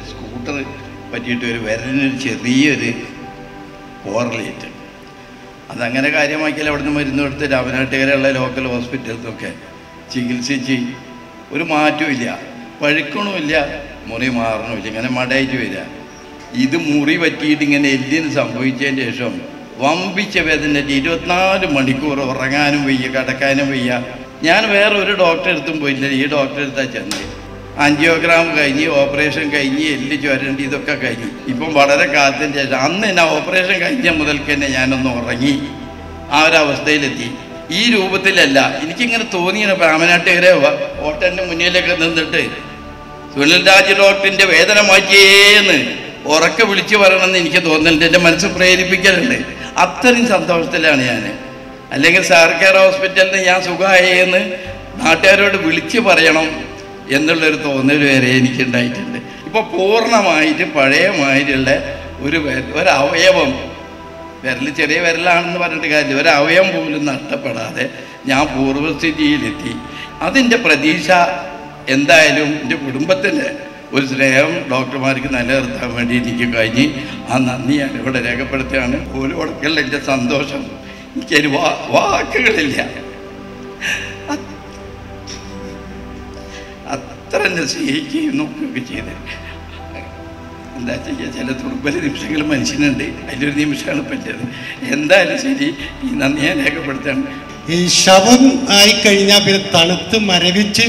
scooter പറ്റിയിട്ട് ഒരു വിരലിനൊരു ചെറിയൊരു പോറലേറ്റ് അതങ്ങനെ കാര്യമാക്കിയാൽ അവിടുന്ന് മരുന്ന് കൊടുത്ത് രാമനാട്ടുകരയുള്ള ലോക്കൽ ഹോസ്പിറ്റലിലൊക്കെ ചികിത്സിച്ച് ഒരു മാറ്റവും പഴുക്കണമില്ല മുറി മാറണമില്ല ഇങ്ങനെ മടയായിട്ട് വരിക ഇത് മുറി പറ്റിയിട്ട് ഇങ്ങനെ എല്ലിന് സംഭവിച്ചതിന് ശേഷം വമ്പിച്ച വേദന ഇരുപത്തിനാല് മണിക്കൂർ ഉറങ്ങാനും വയ്യ കിടക്കാനും വയ്യ ഞാൻ വേറെ ഒരു ഡോക്ടറെ അടുത്തും പോയില്ല ഈ ഡോക്ടറെ അടുത്താ ചെന്നത് ആൻജിയോഗ്രാം കഴിഞ്ഞ് ഓപ്പറേഷൻ കഴിഞ്ഞ് എല്ല് ചുരണ്ടി ഇതൊക്കെ കഴിഞ്ഞ് ഇപ്പം വളരെ കാലത്തിന് ശേഷം അന്ന് തന്നെ ഓപ്പറേഷൻ കഴിഞ്ഞ മുതൽക്ക് തന്നെ ഞാനൊന്ന് ഉറങ്ങി ആ ഒരു അവസ്ഥയിലെത്തി ഈ രൂപത്തിലല്ല എനിക്കിങ്ങനെ തോന്നിയാണ് രാമനാട്ടുകരെ ഹോട്ടലിൻ്റെ മുന്നിലൊക്കെ നിന്നിട്ട് സുനിൽ രാജ് ഡോക്ടറിൻ്റെ വേദന മാറ്റിയേന്ന് ഉറക്കെ വിളിച്ചു പറയണമെന്ന് എനിക്ക് തോന്നുന്നുണ്ട് എൻ്റെ മനസ്സ് പ്രേരിപ്പിക്കലുണ്ട് അത്രയും സന്തോഷത്തിലാണ് ഞാൻ അല്ലെങ്കിൽ സർക്കാർ ഹോസ്പിറ്റലിൽ നിന്ന് ഞാൻ സുഖമായെന്ന് നാട്ടുകാരോട് വിളിച്ചു പറയണം എന്നുള്ളൊരു തോന്നൽ വരെ എനിക്കുണ്ടായിട്ടുണ്ട് ഇപ്പോൾ പൂർണ്ണമായിട്ട് പഴയ മാതിരിയുള്ള ഒരു വെ- ഒരു അവയവം വിരൽ ചെറിയ വിരലാണെന്ന് പറഞ്ഞിട്ട് കാര്യമില്ല ഒരു അവയവം പോലും നഷ്ടപ്പെടാതെ ഞാൻ പൂർവ്വസ്ഥിതിയിലെത്തി അതിൻ്റെ പ്രതീക്ഷ എന്തായാലും എൻ്റെ കുടുംബത്തിൻ്റെ ഒരു സ്നേഹം ഡോക്ടർമാർക്ക് നിലനിർത്താൻ വേണ്ടി എനിക്ക് കഴിഞ്ഞ് ആ നന്ദി ഞാൻ ഇവിടെ രേഖപ്പെടുത്തുകയാണ് ഒരു ഉടക്കലുള്ള എൻ്റെ സന്തോഷം എനിക്കൊരു വാ വാക്കുകളില്ല അത് അത്ര എന്നെ സ്നേഹിക്കുകയും നോക്കുകയൊക്കെ ചെയ്ത് എന്താ ചെയ്യുക ചില ദുർബല നിമിഷങ്ങൾ മനുഷ്യനുണ്ട് അതിലൊരു നിമിഷമാണ് പറ്റിയത് എന്തായാലും ശരി ഈ നന്ദി ഞാൻ രേഖപ്പെടുത്താണ് ഈ ശവം ആയിക്കഴിഞ്ഞാൽ പിന്നെ തണുത്ത് മരവിച്ച്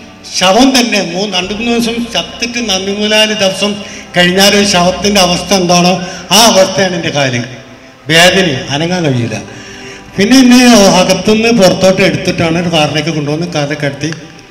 ശവം തന്നെ മൂന്ന് രണ്ട് മൂന്ന് ദിവസം ചത്തിട്ട് നന്ദി മൂന്നാല് ദിവസം കഴിഞ്ഞാൽ ഒരു ശവത്തിൻ്റെ അവസ്ഥ എന്താണോ ആ അവസ്ഥയാണ് എൻ്റെ കാല് വേദന അനങ്ങാൻ കഴിയില്ല പിന്നെ എന്നെ അകത്തുനിന്ന് പുറത്തോട്ട് എടുത്തിട്ടാണ് ഒരു കാറിലേക്ക് കൊണ്ടുവന്ന് കാറിലേക്ക് കിടത്തി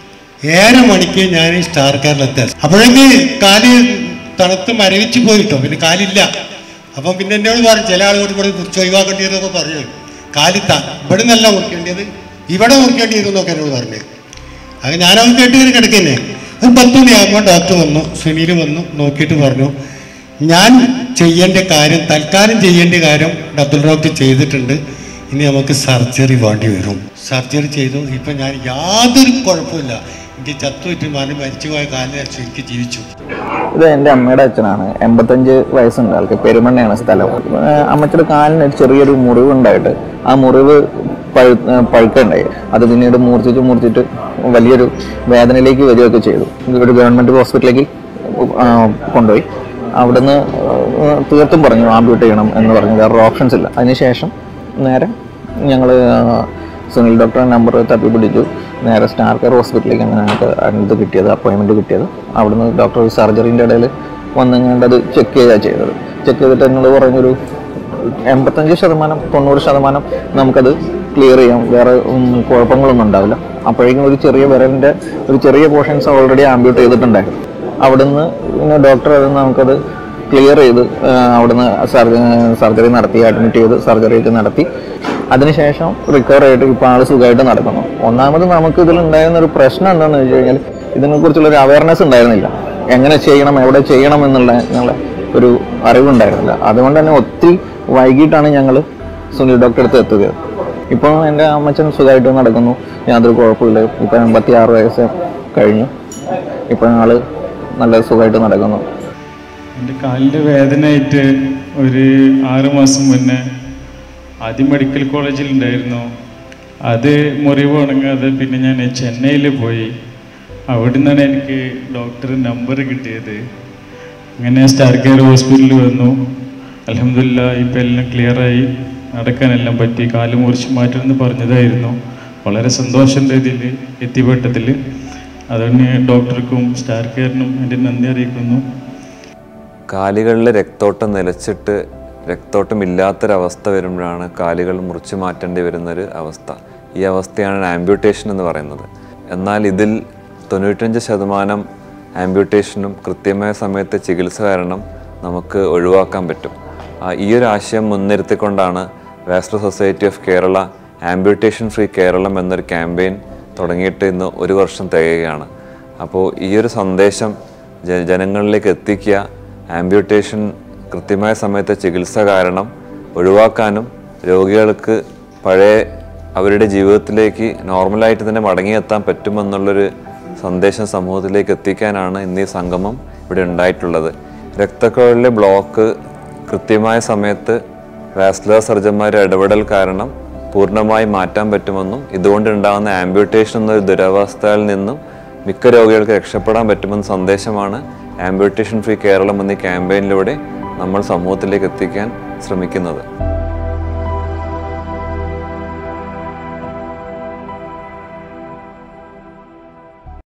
ഏഴര മണിക്ക് ഞാൻ ഈ സ്റ്റാർ കാറിലെത്തുക അപ്പോഴേക്ക് കാല് തണുത്ത് മരവിച്ച് പോയിട്ടോ പിന്നെ കാലില്ല അപ്പം പിന്നെ എന്നോട് പറഞ്ഞു ചില ആളുകൾ ഇവിടെ മുറിച്ച് ഒഴിവാക്കേണ്ടി വരുന്നൊക്കെ പറഞ്ഞു കാല് ത ഇവിടെ നിന്നല്ല മുറിക്കേണ്ടത് ഇവിടെ മുറിക്കേണ്ടി വരും എന്നൊക്കെ എന്നോട് പറഞ്ഞു അത് ഞാനത് കേട്ട് ഇങ്ങനെ കിടക്കുന്നേ ഒരു പത്ത് മണിയാകുമ്പോൾ ഡോക്ടർ വന്നു സുനീൽ വന്നു നോക്കിയിട്ട് പറഞ്ഞു ഞാൻ ചെയ്യേണ്ട കാര്യം തൽക്കാലം ചെയ്യേണ്ട കാര്യം അബ്ദുൽ ഡോക്ടർ ചെയ്തിട്ടുണ്ട് ഇനി നമുക്ക് സർജറി വേണ്ടി വരും സർജറി ചെയ്തു ഇപ്പം ഞാൻ യാതൊരു കുഴപ്പമില്ല എനിക്ക് ചത്തുവിറ്റ് മനം മരിച്ചുപോയ കാലിൽ ശരിക്ക് ജീവിച്ചു ഇത് എൻ്റെ അമ്മയുടെ അച്ഛനാണ് എൺപത്തഞ്ച് വയസ്സുണ്ട് ആൾക്ക് പെരുമണ്ണയാണ് സ്ഥലം ഏഹ് അമ്മച്ചിയുടെ കാലിന് ഒരു ചെറിയൊരു മുറിവ് ഉണ്ടായിട്ട് ആ മുറിവ് പഴു ഏഹ് പഴുക്കുണ്ടായി അത് പിന്നീട് മൂർച്ഛിച്ച് മൂർച്ഛിച്ച് വലിയൊരു വേദനയിലേക്ക് വരികയൊക്കെ ചെയ്തു ഒരു ഗവൺമെൻറ് ഹോസ്പിറ്റലിലേക്ക് ആ, കൊണ്ടുപോയി അവിടുന്ന് ഏഹ് തീർത്തും പറഞ്ഞു ആംബ്യൂട്ട് ചെയ്യണം എന്ന് പറഞ്ഞു വേറെ ഓപ്ഷൻസ് ഇല്ല അതിനുശേഷം നേരെ ഞങ്ങൾ സുനിൽ ഡോക്ടറെ നമ്പർ തപ്പി പിടിച്ചു നേരെ സ്റ്റാർ കെയർ ഹോസ്പിറ്റലിലേക്ക് അങ്ങനെ ഞങ്ങൾക്ക് ഇത് കിട്ടിയത് അപ്പോയിൻമെൻറ്റ് കിട്ടിയത് അവിടുന്ന് ഡോക്ടർ സർജറിൻ്റെ ഇടയിൽ വന്നിങ്ങാണ്ട് അത് ചെക്ക് ചെയ്യുക ചെയ്തത് ചെക്ക് ചെയ്തിട്ട് എന്നോട് പറഞ്ഞൊരു എൺപത്തഞ്ച് ശതമാനം തൊണ്ണൂറ് ശതമാനം നമുക്കത് ക്ലിയർ ചെയ്യാം വേറെ ഉം, കുഴപ്പങ്ങളൊന്നും ഉണ്ടാവില്ല അപ്പോഴേക്കും ഒരു ചെറിയ വിരലിൻ്റെ ഒരു ചെറിയ പോർഷൻസ് ഓൾറെഡി ആംബ്യൂട്ട് ചെയ്തിട്ടുണ്ടായിരുന്നു അവിടുന്ന് പിന്നെ ഡോക്ടർ അത് നമുക്കത് ക്ലിയർ ചെയ്ത് ആ, അവിടുന്ന് സർജറി നടത്തി അഡ്മിറ്റ് ചെയ്ത് സർജറി ഒക്കെ നടത്തി അതിനുശേഷം റിക്കവർ ആയിട്ട് ഇപ്പോൾ ആൾ സുഖമായിട്ട് നടക്കുന്നു ഒന്നാമത് നമുക്ക് ഇതിലുണ്ടായിരുന്ന ഒരു പ്രശ്നം എന്താണെന്ന് വെച്ച് കഴിഞ്ഞാൽ ഇതിനെക്കുറിച്ചുള്ള ഒരു അവയർനെസ് ഉണ്ടായിരുന്നില്ല എങ്ങനെ ചെയ്യണം എവിടെ ചെയ്യണം എന്നുള്ള എന്നുള്ള ഒരു അറിവുണ്ടായിരുന്നില്ല അതുകൊണ്ട് തന്നെ ഒത്തിരി വൈകിട്ടാണ് ഞങ്ങൾ സുനിൽ ഡോക്ടറെ അടുത്ത് എത്തുക ഇപ്പോൾ എൻ്റെ അമ്മച്ചൻ സുഖമായിട്ട് നടക്കുന്നു യാതൊരു കുഴപ്പമില്ല ഇപ്പം എൺപത്തി ആറ് വയസ്സ് കഴിഞ്ഞു ഇപ്പം ആള് നല്ല സുഖമായിട്ട് നടക്കുന്നു എൻ്റെ കാലിൻ്റെ വേദനയായിട്ട് ഒരു ആറ് മാസം മുന്നേ ആദ്യം മെഡിക്കൽ കോളേജിൽ ഉണ്ടായിരുന്നു അത് മുറിവ് ഉണങ്ങാതെ പിന്നെ ഞാൻ ചെന്നൈയിൽ പോയി അവിടെ നിന്നാണ് എനിക്ക് ഡോക്ടർ നമ്പർ കിട്ടിയത് അങ്ങനെ സ്റ്റാർ കെയർ ഹോസ്പിറ്റലിൽ വന്നു അലഹമില്ല ഇപ്പം എല്ലാം ക്ലിയറായി നടക്കാനെല്ലാം പറ്റി കാല് മുറിച്ച് മാറ്റണമെന്ന് പറഞ്ഞതായിരുന്നു വളരെ സന്തോഷമുണ്ട് ഇതിൽ എത്തിപ്പെട്ടതിൽ അതുകൊണ്ട് ഡോക്ടർക്കും സ്റ്റാർ കെയറിനും എൻ്റെ നന്ദി അറിയിക്കുന്നു കാലുകളിൽ രക്തോട്ടം നിലച്ചിട്ട് രക്തോട്ടം ഇല്ലാത്തൊരവസ്ഥ വരുമ്പോഴാണ് കാലുകൾ മുറിച്ചു മാറ്റേണ്ടി വരുന്നൊരു അവസ്ഥ ഈ അവസ്ഥയാണ് ആംബ്യൂട്ടേഷൻ എന്ന് പറയുന്നത് എന്നാൽ ഇതിൽ തൊണ്ണൂറ്റഞ്ച് ശതമാനം ആംബ്യൂട്ടേഷനും കൃത്യമായ സമയത്തെ ചികിത്സ കാരണം നമുക്ക് ഒഴിവാക്കാൻ പറ്റും ആ, ഈ ഒരു ആശയം മുൻനിർത്തിക്കൊണ്ടാണ് വാസ്ട്രോ society of Kerala amputation free Keralam എന്നൊരു ക്യാമ്പയിൻ തുടങ്ങിയിട്ട് ഇന്ന് ഒരു വർഷം തികയുകയാണ് അപ്പോൾ ഈ ഒരു സന്ദേശം ജ ജനങ്ങളിലേക്ക് എത്തിക്കുക ആംബ്യൂട്ടേഷൻ കൃത്യമായ സമയത്തെ ചികിത്സ കാരണം ഒഴിവാക്കാനും രോഗികൾക്ക് പഴയ അവരുടെ ജീവിതത്തിലേക്ക് നോർമലായിട്ട് തന്നെ മടങ്ങിയെത്താൻ പറ്റുമെന്നുള്ളൊരു സന്ദേശം സമൂഹത്തിലേക്ക് എത്തിക്കാനാണ് ഇന്ന് ഈ സംഗമം ഇവിടെ ഉണ്ടായിട്ടുള്ളത് രക്തക്കുഴലിലെ ബ്ലോക്ക് കൃത്യമായ സമയത്ത് വാസ്കുലർ സർജന്മാരുടെ ഇടപെടൽ കാരണം പൂർണ്ണമായി മാറ്റാൻ പറ്റുമെന്നും ഇതുകൊണ്ടുണ്ടാകുന്ന ആംബ്യൂട്ടേഷൻ എന്നൊരു ദുരവസ്ഥയിൽ നിന്നും മിക്ക രോഗികൾക്ക് രക്ഷപ്പെടാൻ പറ്റുമെന്ന സന്ദേശമാണ് ആംബ്യൂട്ടേഷൻ ഫ്രീ കേരളം എന്നീ ക്യാമ്പയിനിലൂടെ നമ്മൾ സമൂഹത്തിലേക്ക് എത്തിക്കാൻ ശ്രമിക്കുന്നത്